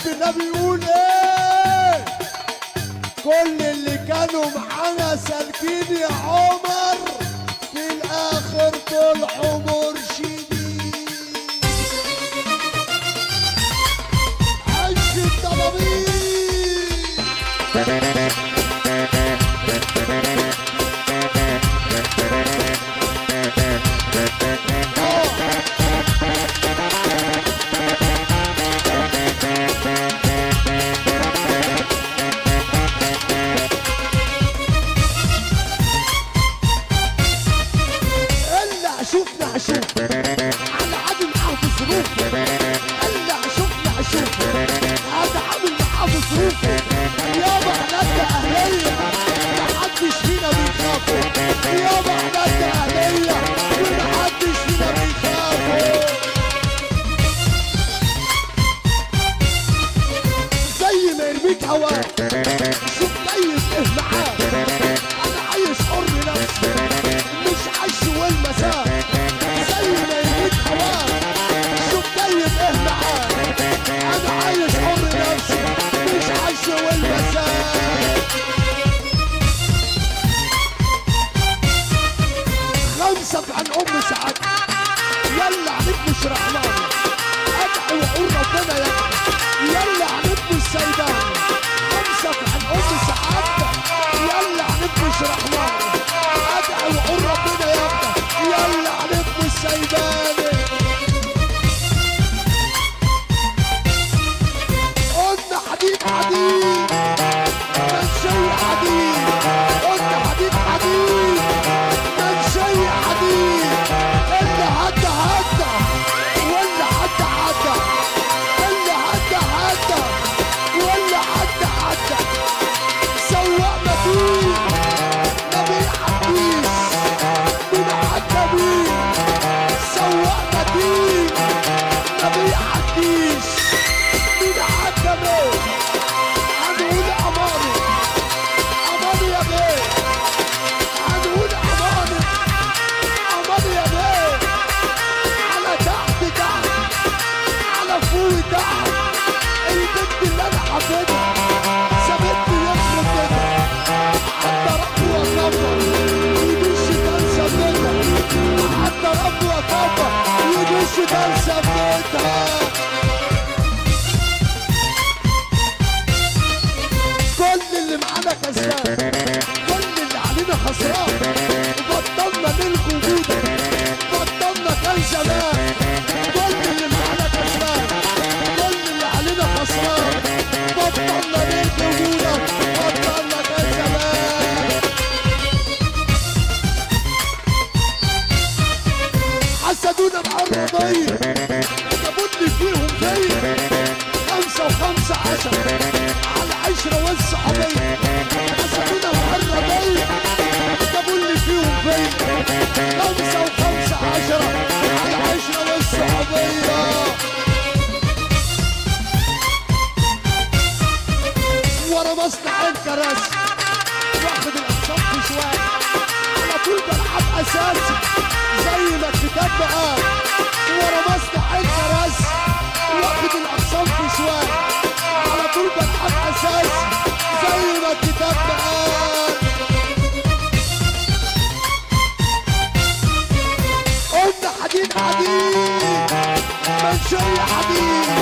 بيحب النبي يقول ايه كل اللي كانوا معانا سالكين يا عمر في الاخر طلعوا مرشدين عش الطلبين الا اشوفنا اشوف على عدل معاه في ظروفه الا اشوفنا اشوف هذا عامل معاه في ظروفه يابا احنا اهليه محدش فينا بيخافوا يابا احنا اهليه ومحدش فينا بيخافوا زي ما يرميك هواك شوف طيب ايه معاك انا عايش حر نفسي مش عش والمساء زي ما يرميك هواك شوف طيب ايه معاك انا عايش حر نفسي مش عش والمساء خمسة عن أم سعد يلا عليك مش رحمن أدعي وأقول ربنا يكفي يلا عليك مش سيدان خمسة عن أم سعد يلا عليك مش رحمن أدعي وأقول ربنا يكفي يلا عليك مش سيدان قلنا حديد حديد منشي حديد قلنا حديد حديد منشي حديد اللي هدى هدى واللي هدى هدى اللي هدى هدى واللي هدى هدى سواق مدين نبي حديث من حتى مين سواق مدين نبي حديث من حتى مين هنقول أماني أماني يا بيه هنقول أماني أماني يا بيه على تحت تحت على فوق تحت البنت اللي أنا حبيتها سابتني يخرب بيتها حتى ربي وكبر يجيش ده ثبتها حتى ربي وكبر يجيش ده ثبتها كل اللي معانا كسبان كل اللي علينا خسران بطلنا نلغي وجودك بطلنا كان زمان كل اللي معانا كسبان كل اللي علينا خسران بطلنا نلغي وجودك بطلنا كان زمان حسدونا بعربية جابوني فيهم فيا خمسة وخمسة عشرة على عشرة والصحابية حسدونا بعربية جابوني فيهم فيا خمسة وخمسة عشرة على عشرة والصحابية ورا مصنع الكراسي واخد الاقسام في شوال على طول بلعب اساسي زي ما الكتاب قال ورا مصنع الكراسي واخد الاقسام في شوال على طول بلعب اساسي زي ما الكتاب قال قلنا حديد حديد منشية حديد